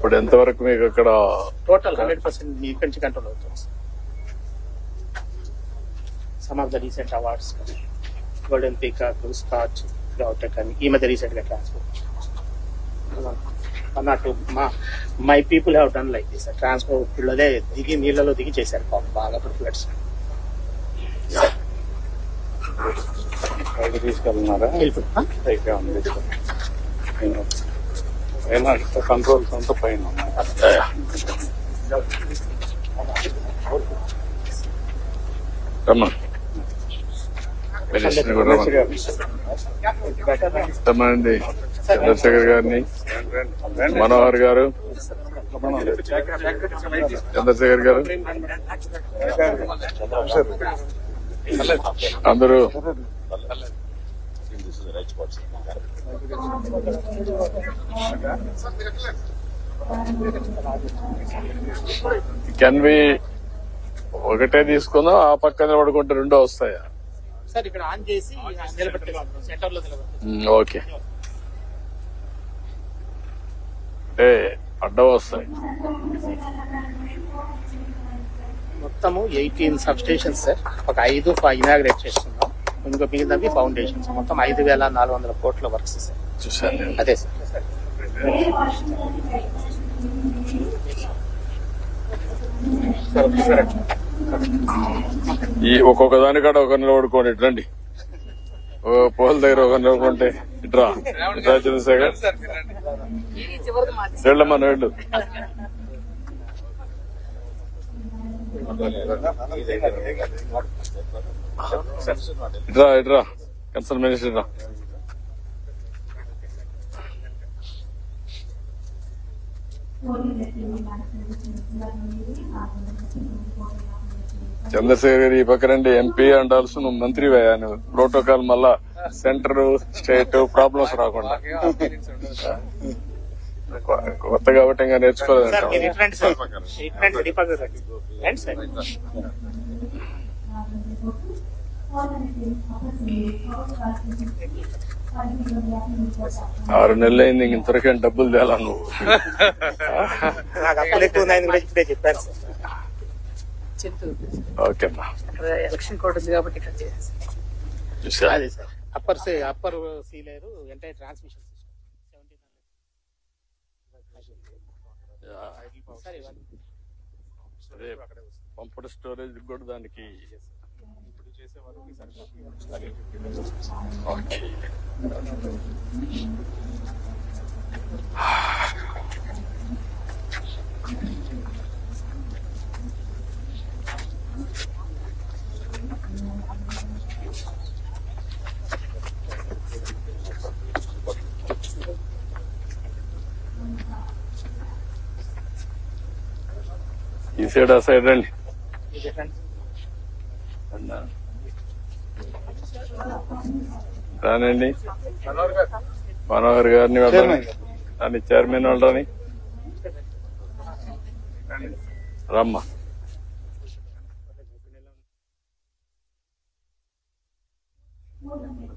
ఇప్పుడు ఎంతవరకు మీకు అక్కడ టోటల్ హండ్రెడ్ పర్సెంట్ మీ ఇక్కడి నుంచి కంట్రోల్ అవుతుంది some of the recent awards golden peacock Skoch గ్రౌటెక్ అని ఈ మధ్య రీసెంట్ గా ట్రాన్స్పోర్ట్ వన్ నాట్ మా my people have done like this transport లోనే దిగి నీళ్ళలో దిగి చేశారు పాపం బాగా ఫ్లడ్స్ పైకి తీసుకెళ్తున్నారా పైకి ఉంది తీసుకెళ్ళి. పైన కంట్రోల్స్ అంతా పైన ఉన్నాయి. రమ్మా మినిస్టర్ కూడా రమ్మని. రమ్మనండి చంద్రశేఖర్ గారిని మనోహర్ గారు చంద్రశేఖర్ గారు అందరూ కెన్ వి ఒకటే తీసుకుందాం ఆ పక్కన పడుకుంటే రెండో వస్తాయా సార్ ఇక్కడ ఆన్ చేసి నిలబెట్టే సెంటర్ లో నిలబెట్టారు మ్, ఓకే అంటే అడ్డం వస్తాయి మొత్తము ఎయిటీన్ సబ్ స్టేషన్స్ సార్ ఒక ఐదు ఇనాగ్రేట్ చేస్తున్నాం ఇంకో మిగతావి ఫౌండేషన్స్ మొత్తం ఐదు వేల నాలుగు వందల కోట్ల వర్క్స్ సార్ చూశాను నేను. అదే సార్ ఈ ఒక్కొక్క దానికాడ ఒక నిలబడుకోండి ఇటు రండి ఓ పోల దగ్గర ఒక నిలబడుకుంటే ఇట్రా ఇట్రా చంద్రశేఖర్ వెళ్ళమ్మా నువ్వు వెళ్ళు ఇట్రా ఇట్రా కన్సల్ మినిస్టర్ రా చంద్రశేఖర్ గారు ఈ పక్క రండి ఎంపీ అండాల్సి నువ్వు మంత్రి నువ్వు ప్రోటోకాల్ మళ్ళా సెంటర్ స్టేట్ ప్రాబ్లమ్స్ రాకుండా కొ- కొత్త కాబట్టి ఇంకా సార్ మీరు నేర్చుకోలేదు ఇటు రండి సార్ ఇటు రండి డిపాజిట్ రండి రండి సార్ ఆరు నెలలు అయింది ఇంక ఇంతవరకేం డబ్బులు తేలా నువ్వు నాకు అప్పులు ఎక్కువ ఉన్నాయని కూడా ఇప్పుడే చెప్పాను సార్ ఓకే అమ్మా ఎలక్షన్ కోడ్ ఉంది కాబట్టి ఇక్కడ చేసేసి చూసా అదే సార్ అప్పర్ అప్పర్ సీ లేరు ఎంటైర్ ట్రాన్స్మిషన్ సార్ ఇవన్నీ అదే పంపడ స్టోరేజ్ కూడా దానికి ఓకే ఈ సైడ్ ఆ సైడ్ రండి ఇది రండి. అన్నా. రానండి మనోహర్ గారిని వెళ్ళండి అని చైర్మన్ వాళ్ళని రమ్మా Thank